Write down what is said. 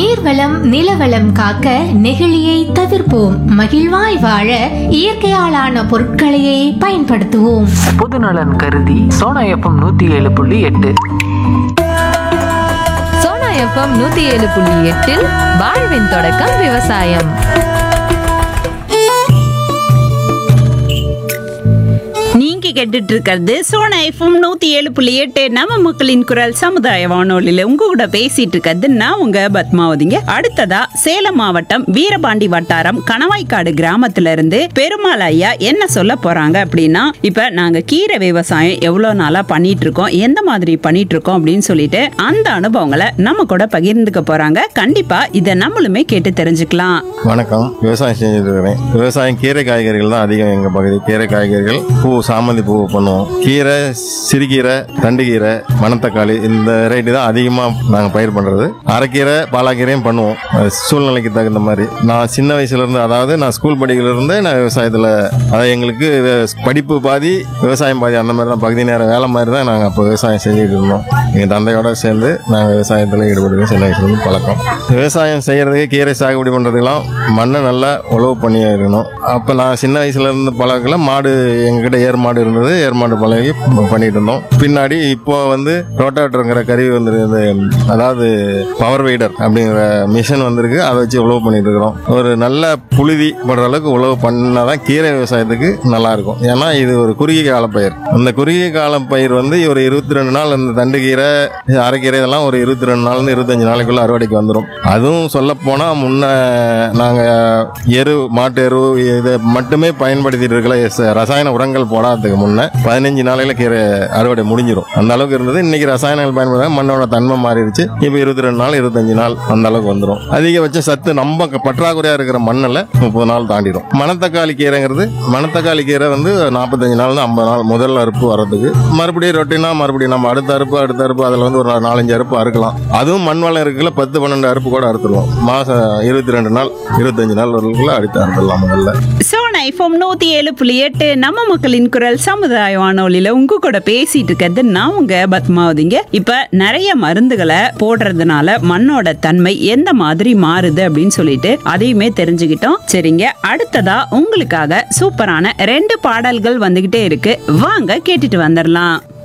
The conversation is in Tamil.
நீர்வளம் நிலவளம் காக்க நெகிழியை தவிர்ப்போம் மகிழ்வாய் வாழ இயற்கையாலான பொருட்களையே பயன்படுத்துவோம் பொதுநலன் கருதி சோனா எஃப்எம் நூத்தி ஏழு புள்ளி எட்டு சோனா எஃப்எம் நூத்தி ஏழு புள்ளி எட்டில் வாழ்வின் தொடக்கம் விவசாயம் நீங்க கேட்டுட்டு இருக்கிறது சோனா எஃப்எம் நூத்தி ஏழு புள்ளி எட்டு நம்ம மக்களின் குரல் சமுதாய வானொலியில உங்க கூட பேசிட்டு இருக்கிறது நான் உங்க பத்மாவதிங்க அடுத்ததா சேலம் மாவட்டம் வீரபாண்டி வட்டாரம் கணவாய்க்காடு கிராமத்துல இருந்து பெருமாள் ஐயா என்ன சொல்ல போறாங்க அப்படின்னா இப்ப நாங்க கீரை விவசாயம் எவ்வளவு நாளா பண்ணிட்டு இருக்கோம் எந்த மாதிரி பண்ணிட்டு இருக்கோம் அப்படின்னு சொல்லிட்டு அந்த அனுபவங்களை நம்ம கூட பகிர்ந்துக்க போறாங்க கண்டிப்பா இதை நம்மளுமே கேட்டு தெரிஞ்சுக்கலாம் வணக்கம் விவசாயம் செஞ்சுட்டு இருக்கிறேன் விவசாயம் கீரை காய்கறிகள் தான் அதிகம் எங்கள் பகுதி கீரை காய்கறிகள் பூ சாமந்தி பூ பண்ணுவோம் கீரை சிறுகீரை தண்டுக்கீரை மணத்தக்காளி இந்த வெரைட்டி தான் அதிகமாக நாங்கள் பயிர் பண்ணுறது அரைக்கீரை பாலாக்கீரையும் பண்ணுவோம் அது சூழ்நிலைக்கு தகுந்த மாதிரி நான் சின்ன வயசுலேருந்து அதாவது நான் ஸ்கூல் படிக்கிறதுலேருந்தே நான் விவசாயத்தில் அதாவது எங்களுக்கு வே- படிப்பு பாதி விவசாயம் பாதி அந்த மாதிரி தான் பகுதி நேர வேலை மாதிரி தான் நாங்கள் அப்போ விவசாயம் செஞ்சுட்டு இருந்தோம் எங்கள் தந்தையோட சேர்ந்து நாங்கள் விவசாயத்தில் ஈடுபடுறது சின்ன வயசுலேருந்து பழக்கம் விவசாயம் செய்கிறதுக்கு கீரை சாகுபடி பண்ணுறதுக்கெல்லாம் மண்ணை நல்லா உழவு பண்ணி இருக்கணும் அப்போ நான் சின்ன வயசுல இருந்து பழக்கல மாடு எங்ககிட்ட ஏர் மாடு இருந்தது ஏர் மாடு பழகி பண்ணிட்டு இருந்தோம் பின்னாடி இப்போ வந்து ரோட்டாட்டருங்கிற கருவி வந்துருக்கு அதாவது பவர் வெய்டர் அப்படிங்கிற மிஷின் வந்திருக்கு அதை வச்சு உழவு பண்ணிட்டு இருக்கிறோம் ஒரு நல்ல புழுதி படுற அளவுக்கு உழவு பண்ணாதான் கீரை விவசாயத்துக்கு நல்லா இருக்கும் ஏன்னா இது ஒரு குறுகிய கால பயிர் அந்த குறுகிய கால பயிர் வந்து ஒரு இருபத்தி ரெண்டு நாள் அந்த தண்டு கீரை அரைக்கீரை இதெல்லாம் ஒரு இருபத்தி ரெண்டு நாள்ல இருபத்தஞ்சு நாளைக்குள்ள அறுவடைக்கு வந்துடும் அதுவும் சொல்ல போனா முன்ன நாங்க எரு மாட்டு எரு இதை மட்டுமே பயன்படுத்திட்டு இருக்கல எஸ்- ரசாயன உரங்கள் போடாததுக்கு முன்ன பதினஞ்சு நாளையில கீரை அறுவடை முடிஞ்சிடும் அந்த அளவுக்கு இருந்தது இன்னைக்கு ரசாயனங்கள் பயன்படுத்த மண்ணோட தன்மை மாறிடுச்சு இப்போ இருபத்தி ரெண்டு நாள் இருபத்தஞ்சு நாள் அந்த அளவுக்கு வந்துடும் அதிகபட்ச சத்து நம்ம க- பற்றாக்குறையா இருக்கிற மண்ணில் முப்பது நாள் தாண்டிடும் மணத்தக்காளி கீரைங்கிறது மணத்தக்காளி கீரை வந்து நாற்பத்தஞ்சு நாள் ஐம்பது நாள் முதல் அறுப்பு வர்றதுக்கு மறுபடியும் ரொட்டினா மறுபடியும் நம்ம அடுத்த அறுப்பு அடுத்த அறுப்பு அதில் வந்து ஒரு நாலஞ்சு அறுப்பு அறுக்கலாம் அதுவும் மண் வளம் இருக்குல்ல பத்து பன்னெண்டு அறுப்பு கூட அறுத்துருவோம் மாசம் இருபத்தி ரெண்டு நாள் இருபத்தஞ்சு நாள் வரலுக்குள்ள அடுத்து அறுத்துடலாம் முதல்ல சோனா எஃப்எம் நூத்தி ஏழு புள்ளி எட்டு நம்ம மக்களின் குரல் சமுதாய வானொலியில உங்க கூட பேசிட்டு இருக்கிறது நான் உங்க பத்மாவதிங்க இப்ப நிறைய மருந்துகளை போடுறதுனால மண்ணோட தன்மை எந்த மாதிரி மாறுது அப்படின்னு சொல்லிட்டு அதையுமே தெரிஞ்சுக்கிட்டோம் சரிங்க அடுத்ததா உங்களுக்காக சூப்பரான ரெண்டு பாடல்கள் வந்துகிட்டே இருக்கு வாங்க கேட்டுட்டு வந்துடலாம்